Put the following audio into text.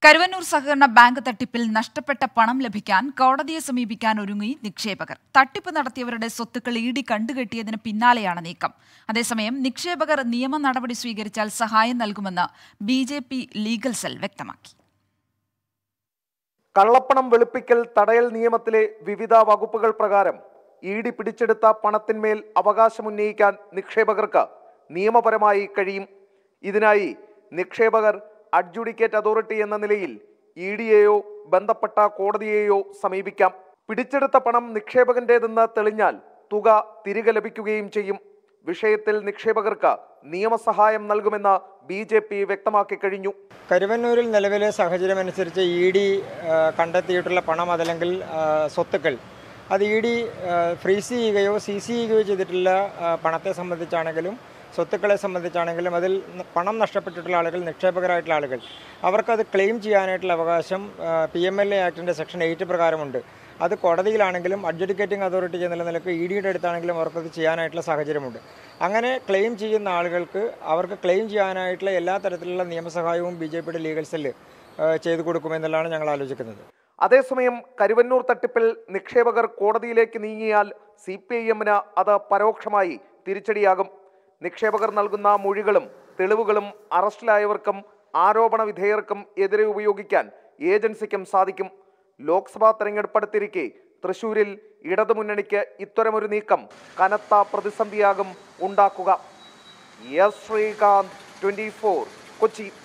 കരുവന്നൂർ സഹകരണ ബാങ്ക് തട്ടിപ്പിൽ നഷ്ടപ്പെട്ട പണം ലഭിക്കാൻ കോടതിയെ സമീപിക്കാൻ ഒരുങ്ങി നിക്ഷേപകർ തട്ടിപ്പ് നടത്തിയവരുടെ സ്വത്തുക്കൾ ഇടി കണ്ടുകെട്ടിയതിന് പിന്നാലെയാണ് നീക്കം അതേസമയം നിക്ഷേപകർ നിയമ നടപടി സ്വീകരിച്ചാൽ സഹായം നൽകുമെന്ന് B J P legal cell വ്യക്തമാക്കി കള്ളപ്പണം വെളുപ്പിക്കൽ തടയൽ നിയമത്തിലെ വിവിധ വകുപ്പുകൾ പ്രകാരം ഇ ഡി പിടിച്ചെടുത്ത പണത്തിന്മേൽ അവകാശമുന്നയിക്കാൻ നിക്ഷേപകർക്ക് നിയമപരമായി കഴിയും ഇതിനായി നിക്ഷേപകർ അഡ്ജുഡിക്കേറ്റ് അതോറിറ്റി എന്ന നിലയിൽ ഇ ഡിയെയോ ബന്ധപ്പെട്ട കോടതിയെയോ സമീപിക്കാം പിടിച്ചെടുത്ത പണം നിക്ഷേപകന്റേതെന്ന് തെളിഞ്ഞാൽ തുക തിരികെ ലഭിക്കുകയും ചെയ്യും വിഷയത്തിൽ നിക്ഷേപകർക്ക് നിയമസഹായം നൽകുമെന്ന് ബി ജെ പി വ്യക്തമാക്കി കഴിഞ്ഞു കരുവന്നൂരിൽ നിലവിലെ സാഹചര്യം അനുസരിച്ച് ഇ ഡി കണ്ടെത്തിയിട്ടുള്ള പണം അതല്ലെങ്കിൽ ആ, സ്വത്തുക്കൾ അത് ഇ ഡി ഫ്രീസ് ചെയ്യുകയോ സീസ് ചെയ്യുകയോ ചെയ്തിട്ടുള്ള ആ, പണത്തെ സംബന്ധിച്ചാണെങ്കിലും സ്വത്തുക്കളെ സംബന്ധിച്ചാണെങ്കിലും അതിൽ ന- പണം നഷ്ടപ്പെട്ടിട്ടുള്ള ആളുകൾ നിക്ഷേപകരായിട്ടുള്ള ആളുകൾ അവർക്കത് ക്ലെയിം ചെയ്യാനായിട്ടുള്ള അവകാശം പി എം എൽ എ ആക്ടിൻ്റെ സെക്ഷൻ എയ്റ്റ് പ്രകാരമുണ്ട് അത് കോടതിയിലാണെങ്കിലും അഡ്ജുഡിക്കേറ്റിംഗ് അതോറിറ്റി എന്നുള്ള നിലക്ക് ഇ ഡിയുടെ അടുത്താണെങ്കിലും അവർക്കത് ചെയ്യാനായിട്ടുള്ള സാഹചര്യമുണ്ട് അങ്ങനെ ക്ലെയിം ചെയ്യുന്ന ആളുകൾക്ക് അവർക്ക് ക്ലെയിം ചെയ്യാനായിട്ടുള്ള എല്ലാ തരത്തിലുള്ള നിയമസഹായവും ബി ജെ പിയുടെ ലീഗൽ സെല്ല് ചെയ്തു കൊടുക്കുമെന്നുള്ളതാണ് ഞങ്ങൾ ആലോചിക്കുന്നത് അതേസമയം കരുവന്നൂർ തട്ടിപ്പിൽ നിക്ഷേപകർ കോടതിയിലേക്ക് നീങ്ങിയാൽ സി പി ഐ എമ്മിന് അത് പരോക്ഷമായി തിരിച്ചടിയാകും നിക്ഷേപകർ നൽകുന്ന മൊഴികളും തെളിവുകളും അറസ്റ്റിലായവർക്കും ആരോപണ വിധേയർക്കും എതിരെ ഉപയോഗിക്കാൻ ഏജൻസിക്കും സാധിക്കും ലോക്സഭാ തെരഞ്ഞെടുപ്പ് അടുത്തിരിക്കെ തൃശൂരിൽ ഇടതുമുന്നണിക്ക് ഇത്തരമൊരു നീക്കം കനത്ത പ്രതിസന്ധിയാകും ഉണ്ടാക്കുക എസ് ശ്രീകാന്ത് ട്വന്റി കൊച്ചി